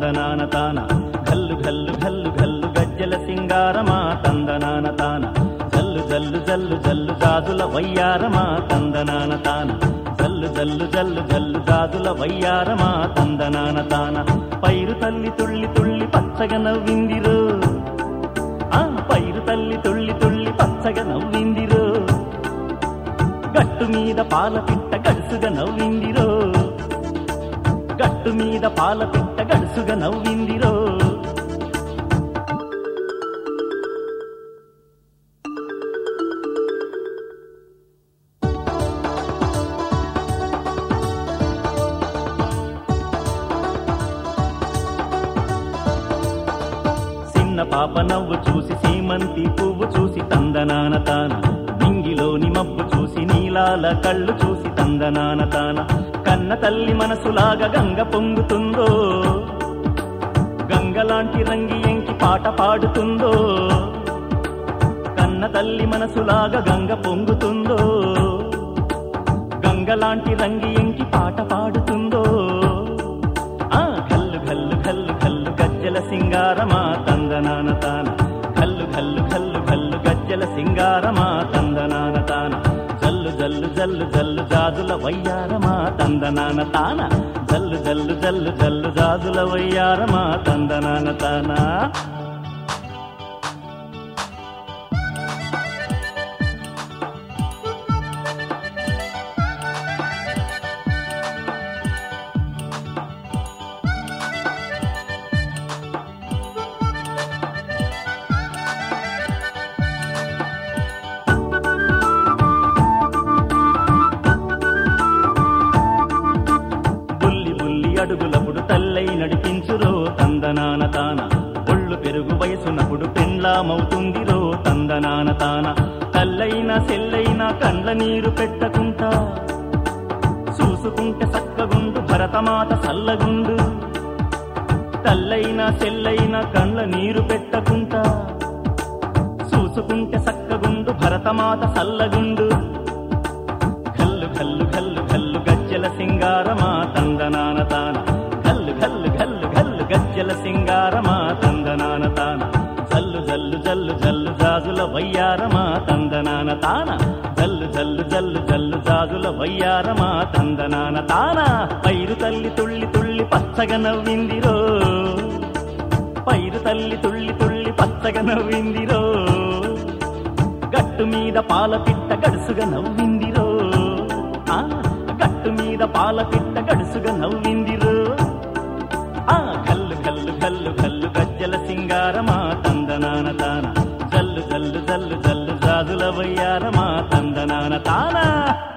తందనాన తాన గల్లు గల్లు గల్లు గల్లు గజ్జల సింగారమా తందనాన తాన జల్లు జల్లు జల్లు జల్లు జాజుల వయ్యారమా తందనాన తాన జల్లు జల్లు జల్లు జల్లు జాజుల వయ్యారమా తందనాన తాన పైరు తల్లి తుళ్ళి తుళ్ళి పచ్చగా నవ్విందిరో ఆ పైరు తల్లి తుళ్ళి తుళ్ళి పచ్చగా నవ్విందిరో గట్టు మీద పాల పిట్ట గడుసుగా నవ్విందిరో గట్టు మీద పాల పిట్ట గడుసుగా నవ్విందిరో చిన్న పాప నవ్వు చూసి సీమంతి పువ్వు చూసి తందనాన తాన నింగిలోని మబ్బు చూసి నీలాల కళ్ళు చూసి తందనాన తాన కన్న తల్లి మనసులాగా గంగ పొంగుతుందో గంగలాంటి రంగి ఎంకి పాట పాడుతుందో కన్న తల్లి మనసులాగా గంగ పొంగుతుందో గంగలాంటి రంగి ఎంకి పాట పాడుతుందో ఆ గల్లు గల్లు గల్లు గల్లు గజ్జల సింగారమా తందనాన తాన గల్లు గల్లు గల్లు గల్లు గజ్జల సింగారమా తందనాన తాన జల్లు జల్లు జల్లు జల్లు జాజుల వయ్యారమా తందనాన తాన జల్లు జల్లు జల్లు జల్లు జాజుల వయ్యారమా తందనాన తానా బుల్లి బుల్లి అడుగులప్పుడు తల్లై నడిపించురో తందనాన తాన ఒళ్ళు పెరుగు వయసునప్పుడు పెండ్లామవుతుందిరో తందనాన తాన తల్లైన సెల్లైన కండ్ల నీరు పెట్టకుంటా చూసుకుంటే సక్కగుండు భరతమాత సల్లగుండు తల్లైన సెల్లైన కండ్ల నీరు పెట్టకుంటా చూసుకుంటే సక్కగుండు భరతమాత సల్లగుండు గల్లు గల్లు గల్లు గల్లు గజ్జల సింగారమా తందనాన తాన గల్లు గల్లు గల్లు గల్లు గజ్జల సింగారమా తందనాన తాన జల్లు జల్లు జల్లు జల్లు జాజుల వయ్యారమా తందనాన తాన జల్లు జల్లు జల్లు జల్లు జాజుల వయ్యారమా తందనాన తాన పైరు తల్లి తుళ్ళి తుళ్ళి పచ్చగా నవ్విందిరో పైరు తల్లి తుళ్ళి తుళ్ళి పచ్చగా నవ్విందిరో గట్టు మీద పాల పిట్ట గడుసుగా నవ్విందిరో ఆ గట్టు మీద పాల పిట్ట గడుసుగా నవ్విందిరో ఆ గల్లు గల్లు గల్లు గల్లు గజ్జల సింగారమా తందనాన తాన జల్లు జల్లు జల్లు జల్లు జాజుల వయ్యారమా తందనాన తానా